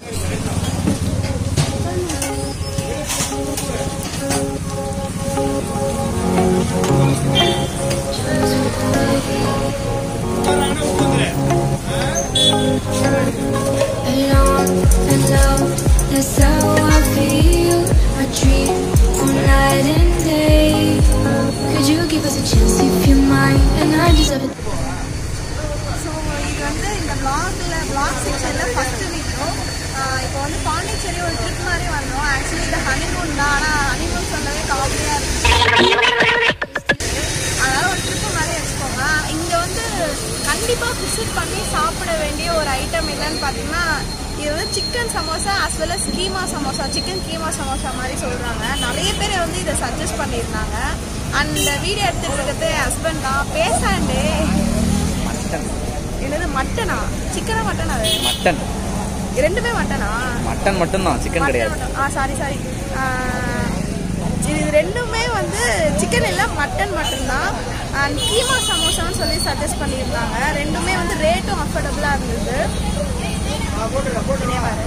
Alone and low, that's how I feel. I dream all night and day. Could you give us a chance if you mind? And I deserve it. So இது வந்து இந்த vlogல vlog செக்ஷனில் first video இப்போ வந்து பாண்டிச்சேரி ஒரு trip மாதிரி வந்தோம் ஆக்சுவலி இது ஹனிமூன் தான் ஆனால் ஹனிமூன் சொல்லவே காமெடியாக இருக்கு அதனால ஒரு ட்ரிப்பு மாதிரி வச்சுக்கோங்க இங்கே வந்து கண்டிப்பாக விசிட் பண்ணி சாப்பிட வேண்டிய ஒரு ஐட்டம் என்னன்னு பார்த்தீங்கன்னா இது வந்து chicken samosa as well as keema samosa chicken keema samosa மாதிரி சொல்கிறாங்க நிறைய பேர் வந்து இதை சஜஸ்ட் பண்ணியிருந்தாங்க அண்ட் வீடியோ எடுத்துட்டு இருக்கிறது ஹஸ்பண்ட் தான் பேசாண்டே என்னது மட்டனா சிக்கனா மட்டனா அது மட்டன் ரெண்டுமே மட்டனா மட்டன் மட்டும்தான் சிக்கன் கிடையாது மட்டன் மட்டும். ஆ சாரி சாரி இது ரெண்டுமே வந்து சிக்கன் இல்லை மட்டன் மட்டும்தான் அண்ட் கீமா சமோசான்னு சொல்லி சஜஸ்ட் பண்ணியிருந்தாங்க ரெண்டுமே வந்து ரேட்டும் அஃபோர்டபுளாக இருந்தது இதே பாரு.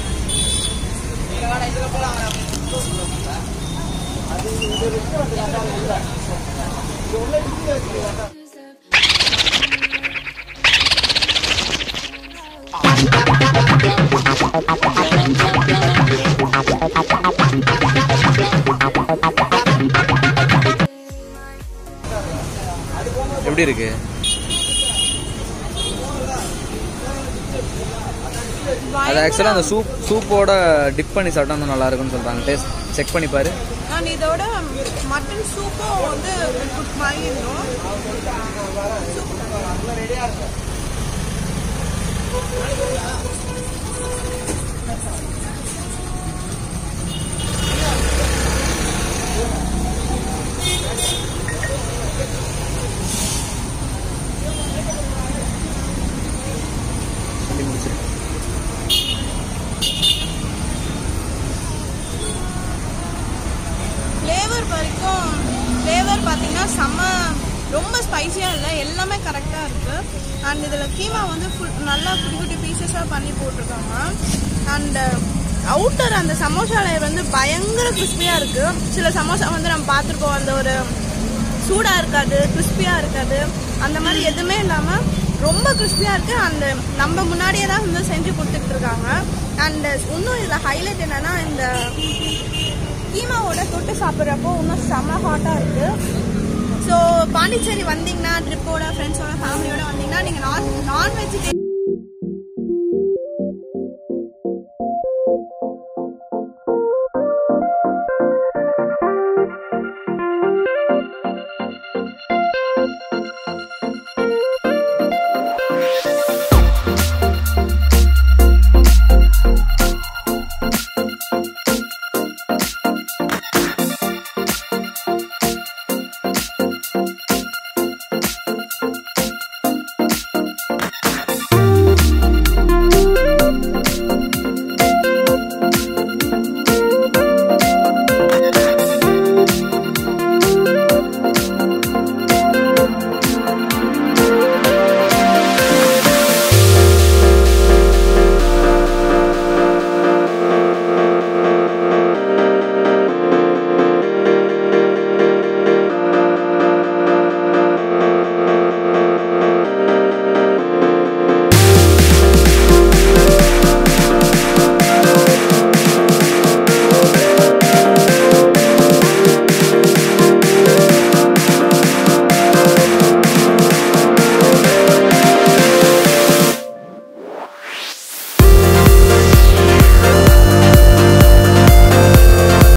எப்படி இருக்கு அது ஆக்சுவலாக அந்த சூப் சூப்போட டிப் பண்ணி சாப்பிட்டா இன்னும் நல்லா இருக்கும்னு சொல்றாங்க டேஸ்ட் செக் பண்ணி பாரு அண்ட் இதோட மட்டன் சூப்பும் வந்து குக் மாதிரி இருக்கும் சொல்லி முடிச்சிரு ஃப்ளேவர் வரைக்கும் ஃப்ளேவர் பார்த்தீங்கன்னா செம்ம ரொம்ப ஸ்பைசியாக இல்லை எல்லாமே கரெக்டாக இருக்குது அண்ட் இதில் கீமா வந்து ஃபுல் நல்லா குட்டி குட்டி பீசஸாக பண்ணி போட்டிருக்காங்க அண்டு அவுட்டர் அந்த சமோசா லேயர் வந்து பயங்கர கிறிஸ்பியாக இருக்குது சில சமோசா வந்து நம்ம பார்த்துருப்போம் அந்த ஒரு சூடாக இருக்காது கிறிஸ்பியாக இருக்காது அந்த மாதிரி எதுவுமே இல்லாமல் ரொம்ப கிறிஸ்பியாக இருக்குது அண்ட் நம்ம முன்னாடியே தான் வந்து செஞ்சு கொடுத்துட்டு இருக்காங்க அண்ட் இன்னும் இதில் ஹைலைட் என்னன்னா இந்த கீமாவோட தொட்டு சாப்பிட்றப்போ இன்னும் செம்ம ஹாட்டாக இருக்குது ஸோ பாண்டிச்சேரி வந்தீங்கன்னா ட்ரிப்போட ஃப்ரெண்ட்ஸோட ஃபேமிலியோட வந்தீங்கன்னா நீங்கள் நான் நான்வெஜிடேரியன்